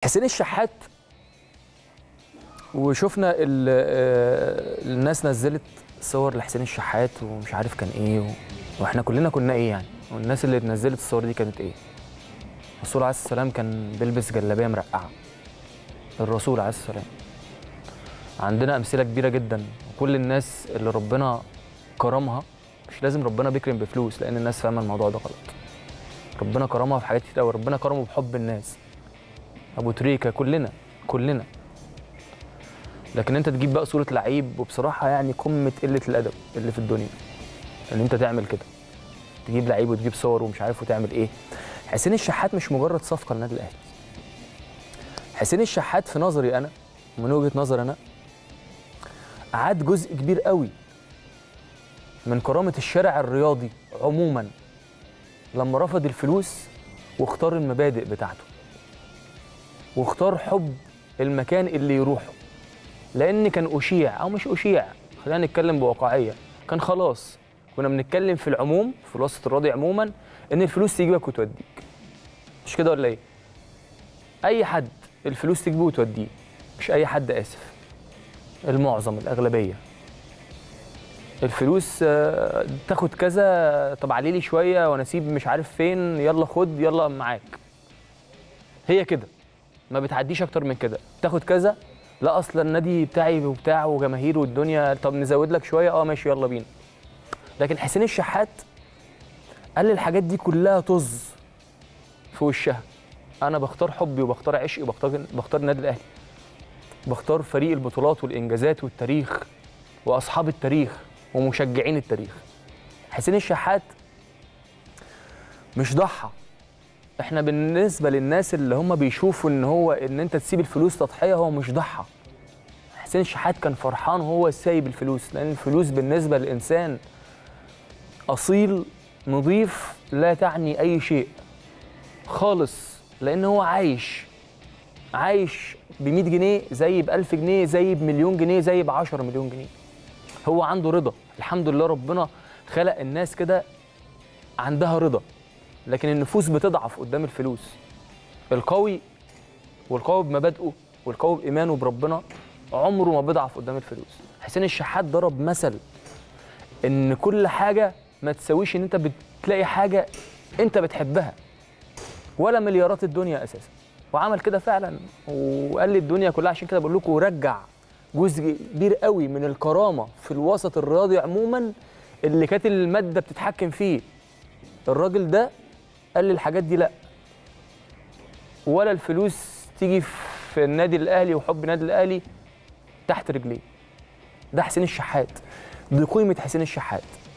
حسين الشحات وشفنا ال- آه، الناس نزلت صور لحسين الشحات ومش عارف كان ايه و... واحنا كلنا كنا ايه يعني والناس اللي نزلت الصور دي كانت ايه الرسول عليه السلام كان بيلبس جلابيه مرقعه الرسول عليه السلام عندنا امثله كبيره جدا وكل الناس اللي ربنا كرمها مش لازم ربنا بيكرم بفلوس لان الناس فاهمه الموضوع ده غلط ربنا كرمها في حاجات كتير قوي ربنا كرمه بحب الناس ابو تريكه كلنا كلنا لكن انت تجيب بقى صوره لعيب وبصراحه يعني قمه قله الادب اللي في الدنيا ان انت تعمل كده تجيب لعيب وتجيب صور ومش عارف وتعمل ايه حسين الشحات مش مجرد صفقه للنادي الاهلي حسين الشحات في نظري انا ومن وجهه نظري انا عاد جزء كبير قوي من كرامه الشارع الرياضي عموما لما رفض الفلوس واختار المبادئ بتاعته واختار حب المكان اللي يروحه لان كان اشيع او مش اشيع خلينا نتكلم بواقعيه كان خلاص كنا بنتكلم في العموم في الوسط الرياضي عموما ان الفلوس تجيبك وتوديك مش كده ولا ايه اي حد الفلوس تجيبه وتوديه مش اي حد اسف المعظم الاغلبيه الفلوس آه، تاخد كذا طب علي لي شويه وانا اسيب مش عارف فين يلا خد يلا معاك هي كده ما بتعديش اكتر من كده تاخد كذا لا اصلا النادي بتاعي وبتاع وجماهير والدنيا طب نزود لك شويه اه ماشي يلا بينا لكن حسين الشحات قال لي الحاجات دي كلها طز في وشها انا بختار حبي وبختار عشقي وبختار بختار النادي الاهلي بختار فريق البطولات والانجازات والتاريخ واصحاب التاريخ ومشجعين التاريخ حسين الشحات مش ضحى احنا بالنسبه للناس اللي هم بيشوفوا ان هو ان انت تسيب الفلوس تضحيه هو مش ضحى حسين الشحات كان فرحان وهو سايب الفلوس لان الفلوس بالنسبه للانسان اصيل نظيف لا تعني اي شيء خالص لان هو عايش عايش ب 100 جنيه زي ب 1000 جنيه زي بمليون جنيه زي ب 10 مليون جنيه هو عنده رضا الحمد لله ربنا خلق الناس كده عندها رضا لكن النفوس بتضعف قدام الفلوس القوي والقوي بمبادئه والقوي بإيمانه بربنا عمره ما بيضعف قدام الفلوس حسين الشحات ضرب مثل ان كل حاجه ما تساويش ان انت بتلاقي حاجه انت بتحبها ولا مليارات الدنيا اساسا وعمل كده فعلا وقال لي الدنيا كلها عشان كده بقول لكم رجع جزء كبير قوي من الكرامه في الوسط الرياضي عموما اللي كانت الماده بتتحكم فيه الراجل ده قال لي الحاجات دي لا ولا الفلوس تيجي في النادي الاهلي وحب النادي الاهلي تحت رجليه ده حسين الشحات دي قيمه حسين الشحات